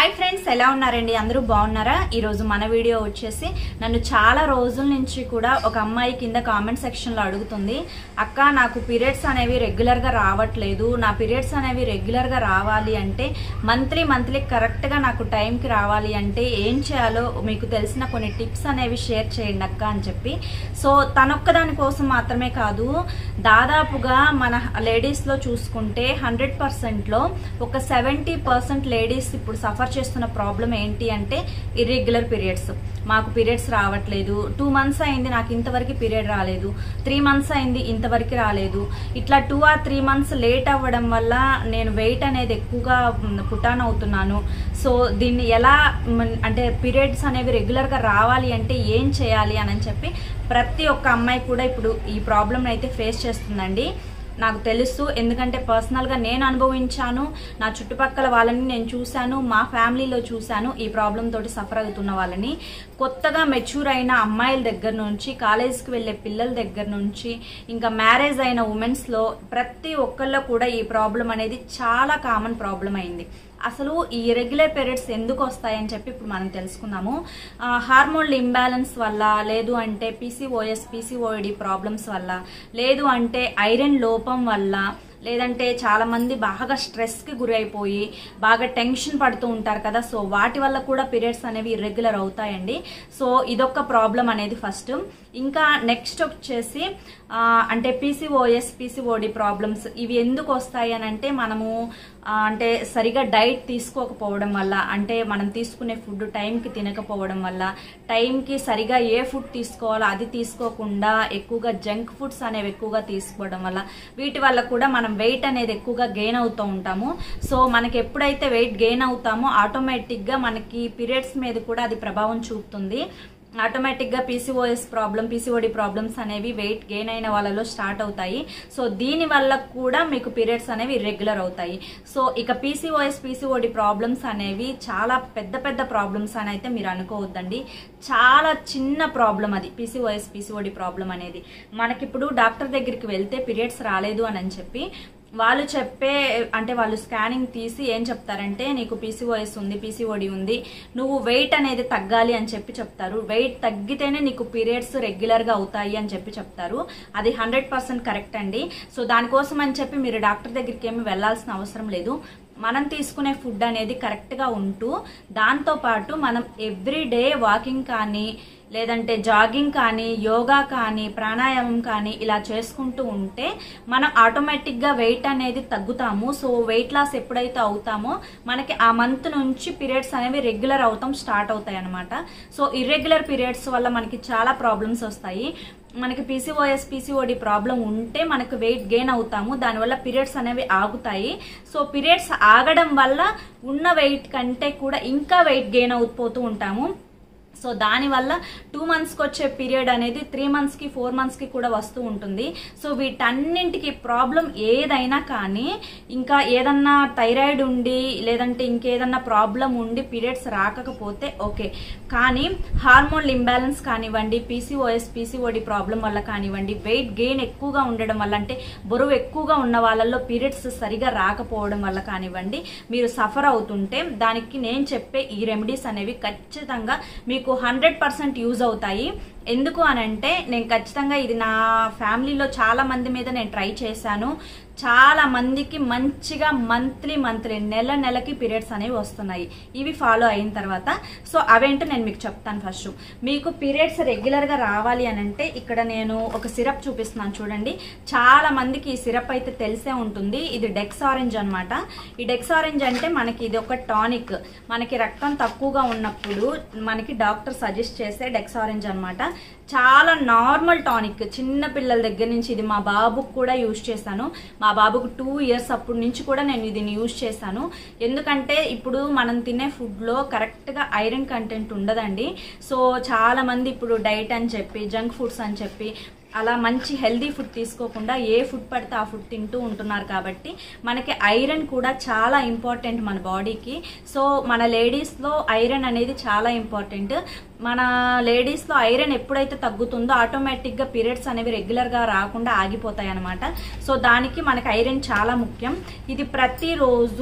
hi friends ఎలా ఉన్నారండి అందరూ బాగున్నారా ఈరోజు మన వీడియో వచ్చేసి నన్ను చాలా రోజుల నుంచి కూడా ఒక అమ్మాయి కింద కామెంట్ సెక్షన్లో అడుగుతుంది అక్క నాకు పీరియడ్స్ అనేవి రెగ్యులర్గా రావట్లేదు నా పీరియడ్స్ అనేవి రెగ్యులర్గా రావాలి అంటే మంత్లీ మంత్లీ కరెక్ట్గా నాకు టైంకి రావాలి అంటే ఏం చేయాలో మీకు తెలిసిన కొన్ని టిప్స్ అనేవి షేర్ చేయండి అక్క అని చెప్పి సో తనొక్కదాని కోసం మాత్రమే కాదు దాదాపుగా మన లేడీస్లో చూసుకుంటే హండ్రెడ్ పర్సెంట్లో ఒక సెవెంటీ పర్సెంట్ లేడీస్ ఇప్పుడు సఫర్ చేస్తున్న ప్రాబ్లం ఏంటి అంటే ఇర్రెగ్యులర్ పీరియడ్స్ మాకు పీరియడ్స్ రావట్లేదు టూ మంత్స్ అయింది నాకు ఇంతవరకు పీరియడ్ రాలేదు త్రీ మంత్స్ అయింది ఇంతవరకు రాలేదు ఇట్లా two or three months late అవ్వడం వల్ల నేను వెయిట్ అనేది ఎక్కువగా పుటాన్ అవుతున్నాను సో దీన్ని ఎలా మ్, అంటే పీరియడ్స్ అనేవి రెగ్యులర్గా రావాలి అంటే ఏం చేయాలి అని చెప్పి ప్రతి ఒక్క అమ్మాయి కూడా ఇప్పుడు ఈ ప్రాబ్లమ్ అయితే ఫేస్ చేస్తుందండి నాకు తెలుసు ఎందుకంటే పర్సనల్గా నేను అనుభవించాను నా చుట్టుపక్కల వాళ్ళని నేను చూశాను మా ఫ్యామిలీలో చూశాను ఈ ప్రాబ్లం తోటి సఫర్ అవుతున్న వాళ్ళని కొత్తగా మెచ్యూర్ అయిన అమ్మాయిల దగ్గర నుంచి కాలేజీకి వెళ్ళే పిల్లల దగ్గర నుంచి ఇంకా మ్యారేజ్ అయిన ఉమెన్స్లో ప్రతి ఒక్కళ్ళలో కూడా ఈ ప్రాబ్లం అనేది చాలా కామన్ ప్రాబ్లం అయింది అసలు ఈ ఇరెగ్యులర్ పీరియడ్స్ ఎందుకు వస్తాయని చెప్పి ఇప్పుడు మనం తెలుసుకుందాము హార్మోన్ల ఇంబ్యాలెన్స్ వల్ల లేదు అంటే పీసీఓఎస్ పీసీఓడి ప్రాబ్లమ్స్ వల్ల లేదు అంటే ఐరన్ లోపం వల్ల లేదంటే చాలా మంది బాగా స్ట్రెస్కి గురి అయిపోయి బాగా టెన్షన్ పడుతూ ఉంటారు కదా సో వాటి వల్ల కూడా పీరియడ్స్ అనేవి ఇర్రెగ్యులర్ అవుతాయండి సో ఇదొక ప్రాబ్లం అనేది ఫస్ట్ ఇంకా నెక్స్ట్ వచ్చేసి ఆ, అంటే పీసీఓఎస్ పీసీఓడి ప్రాబ్లమ్స్ ఇవి ఎందుకు వస్తాయి అని అంటే మనము ఆ, అంటే సరిగా డైట్ తీసుకోకపోవడం వల్ల అంటే మనం తీసుకునే ఫుడ్ టైంకి తినకపోవడం వల్ల టైంకి సరిగా ఏ ఫుడ్ తీసుకోవాలో అది తీసుకోకుండా ఎక్కువగా జంక్ ఫుడ్స్ అనేవి ఎక్కువగా తీసుకోవడం వల్ల వీటి వల్ల కూడా మనం వెయిట్ అనేది ఎక్కువగా గెయిన్ అవుతూ ఉంటాము సో మనకి ఎప్పుడైతే వెయిట్ గెయిన్ అవుతామో ఆటోమేటిక్గా మనకి పీరియడ్స్ మీద కూడా అది ప్రభావం చూపుతుంది ఆటోమేటిక్గా పీసీఓఎస్ ప్రాబ్లం పీసీఓడి ప్రాబ్లమ్స్ అనేవి వెయిట్ గెయిన్ అయిన వాళ్ళలో స్టార్ట్ అవుతాయి సో దీని వల్ల కూడా మీకు పీరియడ్స్ అనేవి ఇర్రెగ్యులర్ అవుతాయి సో ఇక పీసీఓఎస్ పీసీఓడి ప్రాబ్లమ్స్ అనేవి చాలా పెద్ద పెద్ద ప్రాబ్లమ్స్ అని అయితే మీరు అనుకోవద్దండి చాలా చిన్న ప్రాబ్లం అది పీసీఓఎస్ పీసీఓడి ప్రాబ్లం అనేది మనకిప్పుడు డాక్టర్ దగ్గరికి వెళ్తే పీరియడ్స్ రాలేదు అని అని చెప్పి వాళ్ళు చెప్పే అంటే వాళ్ళు స్కానింగ్ తీసి ఏం చెప్తారంటే నీకు పీసీఓఎస్ ఉంది పీసీఓడి ఉంది నువ్వు వెయిట్ అనేది తగ్గాలి అని చెప్పి చెప్తారు వెయిట్ తగ్గితేనే నీకు పీరియడ్స్ రెగ్యులర్గా అవుతాయి అని చెప్పి చెప్తారు అది హండ్రెడ్ పర్సెంట్ కరెక్ట్ అండి సో దానికోసం అని చెప్పి మీరు డాక్టర్ దగ్గరికి ఏమి వెళ్లాల్సిన అవసరం లేదు మనం తీసుకునే ఫుడ్ అనేది కరెక్ట్గా ఉంటూ దాంతోపాటు మనం ఎవ్రీ డే వాకింగ్ కానీ లేదంటే జాగింగ్ కానీ యోగా కానీ ప్రాణాయామం కానీ ఇలా చేసుకుంటూ ఉంటే మనం ఆటోమేటిక్గా వెయిట్ అనేది తగ్గుతాము సో వెయిట్ లాస్ ఎప్పుడైతే అవుతామో మనకి ఆ మంత్ నుంచి పీరియడ్స్ అనేవి రెగ్యులర్ అవుతాం స్టార్ట్ అవుతాయి అనమాట సో ఇర్రెగ్యులర్ పీరియడ్స్ వల్ల మనకి చాలా ప్రాబ్లమ్స్ వస్తాయి మనకి పీసీఓఎస్ పీసీఓడి ప్రాబ్లం ఉంటే మనకు వెయిట్ గెయిన్ అవుతాము దానివల్ల పీరియడ్స్ అనేవి ఆగుతాయి సో పీరియడ్స్ ఆగడం వల్ల ఉన్న వెయిట్ కంటే కూడా ఇంకా వెయిట్ గెయిన్ అయిపోతూ ఉంటాము సో దానివల్ల టూ మంత్స్కి వచ్చే పీరియడ్ అనేది త్రీ మంత్స్కి ఫోర్ మంత్స్కి కూడా వస్తూ ఉంటుంది సో వీటన్నింటికి ప్రాబ్లం ఏదైనా కానీ ఇంకా ఏదన్నా థైరాయిడ్ ఉండి లేదంటే ఇంకేదన్నా ప్రాబ్లం ఉండి పీరియడ్స్ రాకపోతే ఓకే కానీ హార్మోన్ ఇంబ్యాలెన్స్ కానివ్వండి పీసీఓఎస్ పీసీఓడి ప్రాబ్లం వల్ల కానివ్వండి వెయిట్ గెయిన్ ఎక్కువగా ఉండడం వల్ల అంటే బరువు ఎక్కువగా ఉన్న వాళ్ళల్లో పీరియడ్స్ సరిగా రాకపోవడం వల్ల కానివ్వండి మీరు సఫర్ అవుతుంటే దానికి నేను చెప్పే ఈ రెమెడీస్ అనేవి ఖచ్చితంగా మీకు హండ్రెడ్ పర్సెంట్ యూజ్ అవుతాయి ఎందుకు అని అంటే నేను ఖచ్చితంగా ఇది నా ఫ్యామిలీలో చాలా మంది మీద నేను ట్రై చేశాను చాలా మందికి మంచిగా మంత్లీ మంత్లీ నెల నెలకి పీరియడ్స్ అనేవి వస్తున్నాయి ఇవి ఫాలో అయిన తర్వాత సో అవేంటో నేను మీకు చెప్తాను ఫస్ట్ మీకు పీరియడ్స్ రెగ్యులర్గా రావాలి అని అంటే ఇక్కడ నేను ఒక సిరప్ చూపిస్తున్నాను చూడండి చాలా మందికి ఈ సిరప్ అయితే తెలిసే ఉంటుంది ఇది డెక్స్ ఆరెంజ్ అనమాట ఈ డెక్స్ ఆరెంజ్ అంటే మనకి ఇది ఒక టానిక్ మనకి రక్తం తక్కువగా ఉన్నప్పుడు మనకి డాక్టర్ సజెస్ట్ చేసే డెక్స్ ఆరెంజ్ అనమాట చాలా నార్మల్ టానిక్ చిన్న పిల్లల దగ్గర నుంచి ఇది మా బాబుకు కూడా యూజ్ చేశాను మా బాబుకు టూ ఇయర్స్ అప్పటి నుంచి కూడా నేను దీన్ని యూజ్ చేశాను ఎందుకంటే ఇప్పుడు మనం తినే ఫుడ్లో కరెక్ట్గా ఐరన్ కంటెంట్ ఉండదండి సో చాలా మంది ఇప్పుడు డైట్ అని చెప్పి జంక్ ఫుడ్స్ అని చెప్పి అలా మంచి హెల్దీ ఫుడ్ తీసుకోకుండా ఏ ఫుడ్ పడితే ఆ ఫుడ్ తింటూ ఉంటున్నారు కాబట్టి మనకి ఐరన్ కూడా చాలా ఇంపార్టెంట్ మన బాడీకి సో మన లేడీస్లో ఐరన్ అనేది చాలా ఇంపార్టెంట్ మన లేడీస్లో ఐరన్ ఎప్పుడైతే తగ్గుతుందో ఆటోమేటిక్గా పీరియడ్స్ అనేవి రెగ్యులర్గా రాకుండా ఆగిపోతాయి అనమాట సో దానికి మనకి ఐరన్ చాలా ముఖ్యం ఇది ప్రతిరోజు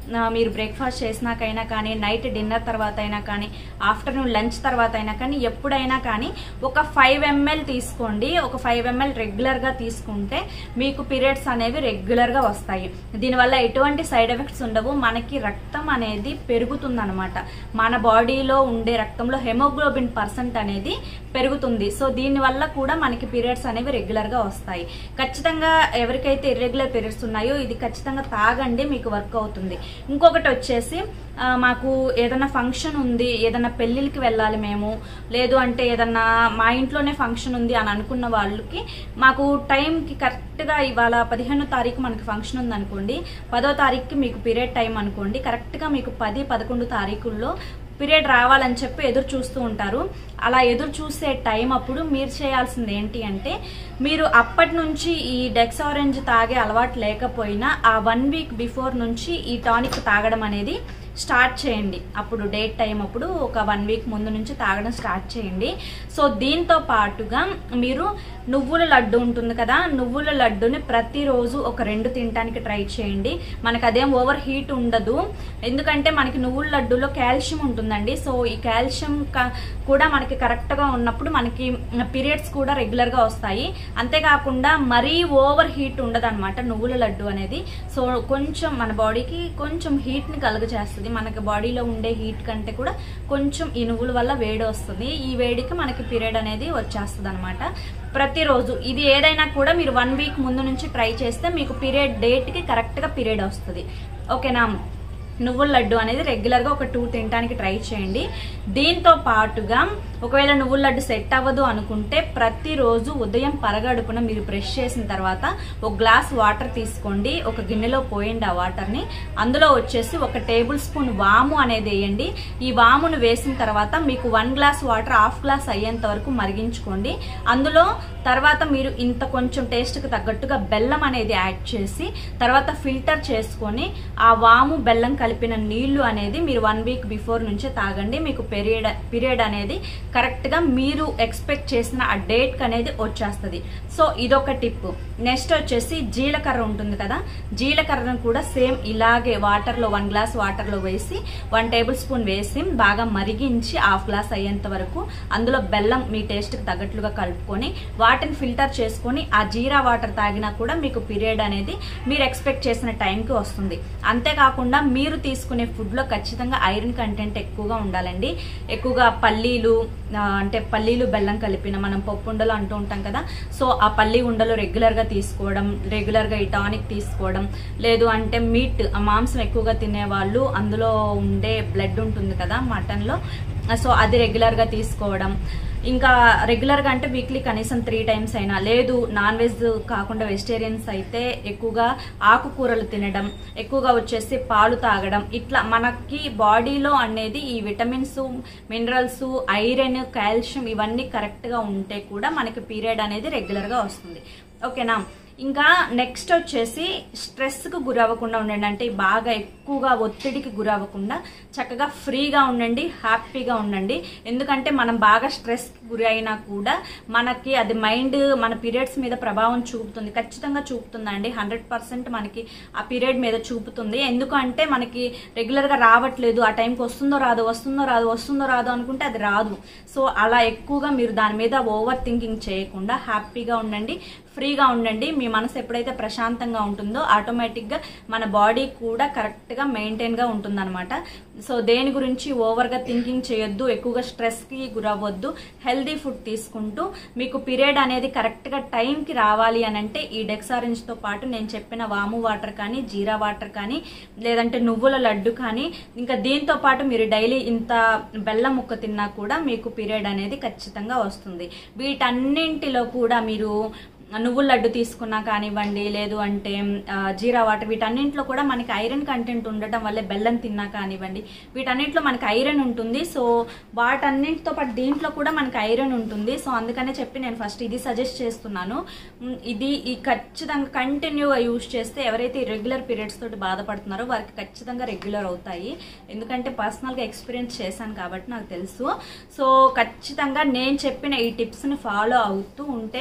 ఆ, మీరు బ్రేక్ఫాస్ట్ చేసినాకైనా కానీ నైట్ డిన్నర్ తర్వాత అయినా కానీ ఆఫ్టర్నూన్ లంచ్ తర్వాత అయినా కానీ ఎప్పుడైనా కానీ ఒక ఫైవ్ ఎంఎల్ తీసుకోండి ఒక ఫైవ్ ఎంఎల్ రెగ్యులర్గా తీసుకుంటే మీకు పీరియడ్స్ అనేవి రెగ్యులర్గా వస్తాయి దీనివల్ల ఎటువంటి సైడ్ ఎఫెక్ట్స్ ఉండవు మనకి రక్తం అనేది పెరుగుతుందన్నమాట మన బాడీలో ఉండే రక్తంలో హెమోగ్లోబిన్ పర్సెంట్ అనేది పెరుగుతుంది సో దీనివల్ల కూడా మనకి పీరియడ్స్ అనేవి రెగ్యులర్గా వస్తాయి ఖచ్చితంగా ఎవరికైతే ఇర్రెగ్యులర్ పీరియడ్స్ ఉన్నాయో ఇది ఖచ్చితంగా తాగండి మీకు వర్క్ అవుతుంది ఇంకొకటి వచ్చేసి ఆ, మాకు ఏదైనా ఫంక్షన్ ఉంది ఏదైనా పెళ్ళిళ్ళకి వెళ్ళాలి మేము లేదు అంటే ఏదన్నా మా ఇంట్లోనే ఫంక్షన్ ఉంది అని అనుకున్న వాళ్ళకి మాకు టైంకి కరెక్ట్గా ఇవాళ పదిహేనో తారీఖు మనకి ఫంక్షన్ ఉంది అనుకోండి పదో తారీఖుకి మీకు పీరియడ్ టైం అనుకోండి కరెక్ట్గా మీకు పది పదకొండు తారీఖుల్లో పీరియడ్ రావాలని చెప్పి ఎదురు చూస్తూ ఉంటారు అలా ఎదురు చూసే టైం అప్పుడు మీరు చేయాల్సింది ఏంటి అంటే మీరు అప్పటి నుంచి ఈ డెక్స్ ఆరెంజ్ తాగే అలవాటు లేకపోయినా ఆ వన్ వీక్ బిఫోర్ నుంచి ఈ టానిక్ తాగడం అనేది స్టార్ట్ చేయండి అప్పుడు డేట్ టైం అప్పుడు ఒక వన్ వీక్ ముందు నుంచి తాగడం స్టార్ట్ చేయండి సో దీంతో పాటుగా మీరు నువ్వుల లడ్డు ఉంటుంది కదా నువ్వుల లడ్డుని ప్రతిరోజు ఒక రెండు తినడానికి ట్రై చేయండి మనకు అదేం ఓవర్ హీట్ ఉండదు ఎందుకంటే మనకి నువ్వుల లడ్డులో కాల్షియం ఉంటుందండి సో ఈ కాల్షియం క- కూడా మనకి కరెక్ట్గా ఉన్నప్పుడు మనకి పీరియడ్స్ కూడా రెగ్యులర్గా వస్తాయి అంతేకాకుండా మరీ ఓవర్ హీట్ ఉండదు నువ్వుల లడ్డు అనేది సో కొంచెం మన బాడీకి కొంచెం హీట్ని కలుగజేస్తుంది మనకి బాడీలో ఉండే హీట్ కంటే కూడా కొంచెం ఈ నువ్వుల వల్ల వేడి వస్తుంది ఈ వేడికి మనకి పీరియడ్ అనేది వచ్చేస్తుంది అనమాట ప్రతిరోజు ఇది ఏదైనా కూడా మీరు వన్ వీక్ ముందు నుంచి ట్రై చేస్తే మీకు పీరియడ్ డేట్కి కరెక్ట్గా పీరియడ్ వస్తుంది ఓకేనా నువ్వుల లడ్డు అనేది రెగ్యులర్గా ఒక టూ తినడానికి ట్రై చేయండి దీంతో పాటుగా ఒకవేళ నువ్వుల లడ్డు సెట్ అవ్వదు అనుకుంటే ప్రతిరోజు ఉదయం పరగడుపున మీరు బ్రష్ చేసిన తర్వాత ఒక గ్లాస్ వాటర్ తీసుకోండి ఒక గిన్నెలో పోయండి ఆ వాటర్ని అందులో వచ్చేసి ఒక టేబుల్ స్పూన్ వాము అనేది వేయండి ఈ వామును వేసిన తర్వాత మీకు one glass water half glass అయ్యేంత వరకు మరిగించుకోండి అందులో తర్వాత మీరు ఇంత కొంచెం టేస్ట్కి తగ్గట్టుగా బెల్లం అనేది యాడ్ చేసి తర్వాత ఫిల్టర్ చేసుకొని ఆ వాము బెల్లం కలిపిన నీళ్లు అనేది మీరు వన్ వీక్ బిఫోర్ నుంచే తాగండి మీకు పీరియడ్ పీరియడ్ అనేది కరెక్ట్గా మీరు ఎక్స్పెక్ట్ చేసిన ఆ డేట్కి అనేది వచ్చేస్తుంది సో ఇదొక టిప్ నెక్స్ట్ వచ్చేసి జీలకర్ర ఉంటుంది కదా జీలకర్రను కూడా సేమ్ ఇలాగే వాటర్లో వన్ గ్లాస్ వాటర్లో వేసి వన్ టేబుల్ స్పూన్ వేసి బాగా మరిగించి హాఫ్ గ్లాస్ అయ్యేంత వరకు అందులో బెల్లం మీ టేస్ట్కి తగ్గట్లుగా కలుపుకొని వాటిని ఫిల్టర్ చేసుకొని ఆ జీరా వాటర్ తాగినా కూడా మీకు పీరియడ్ అనేది మీరు ఎక్స్పెక్ట్ చేసిన టైంకి వస్తుంది అంతేకాకుండా మీరు తీసుకునే ఫుడ్లో ఖచ్చితంగా ఐరన్ కంటెంట్ ఎక్కువగా ఉండాలండి ఎక్కువగా పల్లీలు ఆ, అంటే పల్లీలు బెల్లం కలిపిన మనం పప్పు ఉండలు అంటూ ఉంటాం కదా సో ఆ పల్లి ఉండలు రెగ్యులర్గా తీసుకోవడం రెగ్యులర్గా ఈ టానిక్ తీసుకోవడం లేదు అంటే మీట్ ఆ మాంసం ఎక్కువగా తినేవాళ్ళు అందులో ఉండే బ్లడ్ ఉంటుంది కదా మటన్లో సో అది రెగ్యులర్గా తీసుకోవడం ఇంకా రెగ్యులర్గా అంటే వీక్లీ కనీసం త్రీ టైమ్స్ అయినా లేదు నాన్ వెజ్ కాకుండా వెజిటేరియన్స్ అయితే ఎక్కువగా ఆకుకూరలు తినడం ఎక్కువగా వచ్చేసి పాలు తాగడం ఇట్లా మనకి బాడీలో అనేది ఈ విటమిన్స్ మినరల్స్ ఐరన్ కాల్షియం ఇవన్నీ కరెక్ట్గా ఉంటే కూడా మనకి పీరియడ్ అనేది రెగ్యులర్గా వస్తుంది ఓకేనా ఇంకా నెక్స్ట్ వచ్చేసి స్ట్రెస్కు గురవ్వకుండా ఉండండి అంటే బాగా ఎక్కువగా ఒత్తిడికి గురవ్వకుండా చక్కగా ఫ్రీగా ఉండండి హ్యాపీగా ఉండండి ఎందుకంటే మనం బాగా స్ట్రెస్కి గురి అయినా కూడా మనకి అది మైండ్ మన పీరియడ్స్ మీద ప్రభావం చూపుతుంది ఖచ్చితంగా చూపుతుందండి హండ్రెడ్ పర్సెంట్ మనకి ఆ పీరియడ్ మీద చూపుతుంది ఎందుకంటే మనకి రెగ్యులర్గా రావట్లేదు ఆ టైంకి వస్తుందో రాదో వస్తుందో రాదో వస్తుందో రాదో అనుకుంటే అది రాదు సో అలా ఎక్కువగా మీరు దాని మీద ఓవర్ థింకింగ్ చేయకుండా హ్యాపీగా ఉండండి ఫ్రీగా ఉండండి మీ మనసు ఎప్పుడైతే ప్రశాంతంగా ఉంటుందో ఆటోమేటిక్గా మన బాడీ కూడా కరెక్ట్గా మెయింటైన్గా ఉంటుందన్నమాట సో దేని గురించి ఓవర్గా థింకింగ్ చేయొద్దు ఎక్కువగా స్ట్రెస్కి గురవ్వద్దు హెల్దీ ఫుడ్ తీసుకుంటూ మీకు పీరియడ్ అనేది కరెక్ట్గా టైంకి రావాలి అని అంటే ఈ డెక్సారెంజ్తో పాటు నేను చెప్పిన వాము వాటర్ కానీ జీరా వాటర్ కానీ లేదంటే నువ్వుల లడ్డు కానీ ఇంకా దీంతో పాటు మీరు డైలీ ఇంత బెల్లం ముక్క తిన్నా కూడా మీకు పీరియడ్ అనేది ఖచ్చితంగా వస్తుంది వీటన్నింటిలో కూడా మీరు నువ్వుల లడ్డు తీసుకున్నా కానివ్వండి లేదు అంటే ఆ, జీరా వాటర్ వీటన్నింటిలో కూడా మనకి ఐరన్ కంటెంట్ ఉండటం వల్ల బెల్లం తిన్నా కానివ్వండి వీటన్నింటిలో మనకి ఐరన్ ఉంటుంది సో వాటన్నింటితో పాటు దీంట్లో కూడా మనకి ఐరన్ ఉంటుంది సో అందుకనే చెప్పి నేను ఫస్ట్ ఇది సజెస్ట్ చేస్తున్నాను ఉమ్, ఇది ఈ ఖచ్చితంగా కంటిన్యూగా యూజ్ చేస్తే ఎవరైతే రెగ్యులర్ పీరియడ్స్ తోటి బాధపడుతున్నారో వారికి ఖచ్చితంగా రెగ్యులర్ అవుతాయి ఎందుకంటే పర్సనల్గా ఎక్స్పీరియన్స్ చేశాను కాబట్టి నాకు తెలుసు సో ఖచ్చితంగా నేను చెప్పిన ఈ టిప్స్ని ఫాలో అవుతూ ఉంటే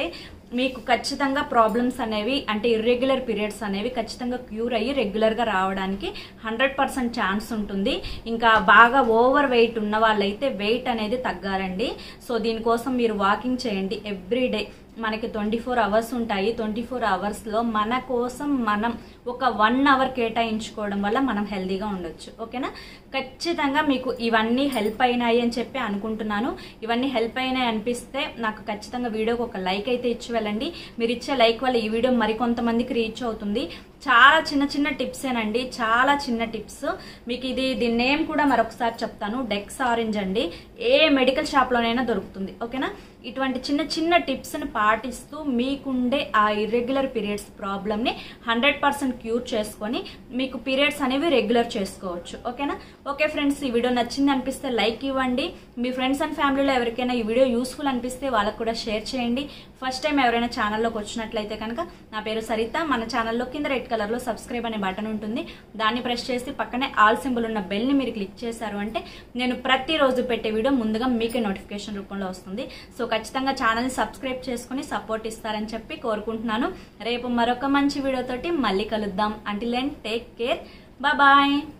మీకు ఖచ్చితంగా ప్రాబ్లమ్స్ అనేవి అంటే ఇర్రెగ్యులర్ పీరియడ్స్ అనేవి ఖచ్చితంగా క్యూర్ అయ్యి రెగ్యులర్గా రావడానికి హండ్రెడ్ పర్సెంట్ ఛాన్స్ ఉంటుంది ఇంకా బాగా ఓవర్ వెయిట్ ఉన్న వాళ్ళైతే వెయిట్ అనేది తగ్గాలండి సో దీనికోసం మీరు వాకింగ్ చేయండి ఎవ్రీ డే మనకి ట్వంటీ ఫోర్ అవర్స్ ఉంటాయి ట్వంటీ ఫోర్ అవర్స్లో మన కోసం మనం ఒక వన్ అవర్ కేటాయించుకోవడం వల్ల మనం హెల్దీగా ఉండొచ్చు ఓకేనా ఖచ్చితంగా మీకు ఇవన్నీ హెల్ప్ అయినాయి అని చెప్పి అనుకుంటున్నాను ఇవన్నీ హెల్ప్ అయినాయి అనిపిస్తే నాకు ఖచ్చితంగా వీడియోకి ఒక లైక్ అయితే ఇచ్చి వెళ్ళండి మీరు ఇచ్చే లైక్ వల్ల ఈ వీడియో మరికొంతమందికి రీచ్ అవుతుంది చాలా చిన్న చిన్న టిప్సేనండి చాలా చిన్న టిప్స్ మీకు ఇది దీని నేమ్ కూడా మరొకసారి చెప్తాను డెక్స్ ఆరెంజ్ అండి ఏ మెడికల్ షాప్లోనైనా దొరుకుతుంది ఓకేనా ఇటువంటి చిన్న చిన్న టిప్స్ని పాటిస్తూ మీకుండే ఆ ఇర్రెగ్యులర్ పీరియడ్స్ ప్రాబ్లమ్ని హండ్రెడ్ పర్సెంట్ క్యూర్ చేసుకొని మీకు పీరియడ్స్ అనేవి రెగ్యులర్ చేసుకోవచ్చు ఓకేనా ఓకే ఫ్రెండ్స్ ఈ వీడియో నచ్చింది అనిపిస్తే లైక్ ఇవ్వండి మీ ఫ్రెండ్స్ అండ్ ఫ్యామిలీలో ఎవరికైనా ఈ వీడియో యూస్ఫుల్ అనిపిస్తే వాళ్ళకు కూడా షేర్ చేయండి ఫస్ట్ టైం ఎవరైనా ఛానల్లోకి వచ్చినట్లయితే కనుక నా పేరు సరిత మన ఛానల్లో కింద రెడ్ కలర్లో సబ్స్క్రైబ్ అనే బటన్ ఉంటుంది దాన్ని ప్రెస్ చేసి పక్కనే ఆల్ సింబల్ ఉన్న బెల్ని మీరు క్లిక్ చేశారు అంటే నేను ప్రతిరోజు పెట్టే వీడియో ముందుగా మీకే నోటిఫికేషన్ రూపంలో వస్తుంది సో ఖచ్చితంగా ఛానల్ని సబ్స్క్రైబ్ చేసుకుని సపోర్ట్ ఇస్తారని చెప్పి కోరుకుంటున్నాను రేపు మరొక మంచి వీడియోతోటి మళ్ళీ కలుద్దాం until and take care bye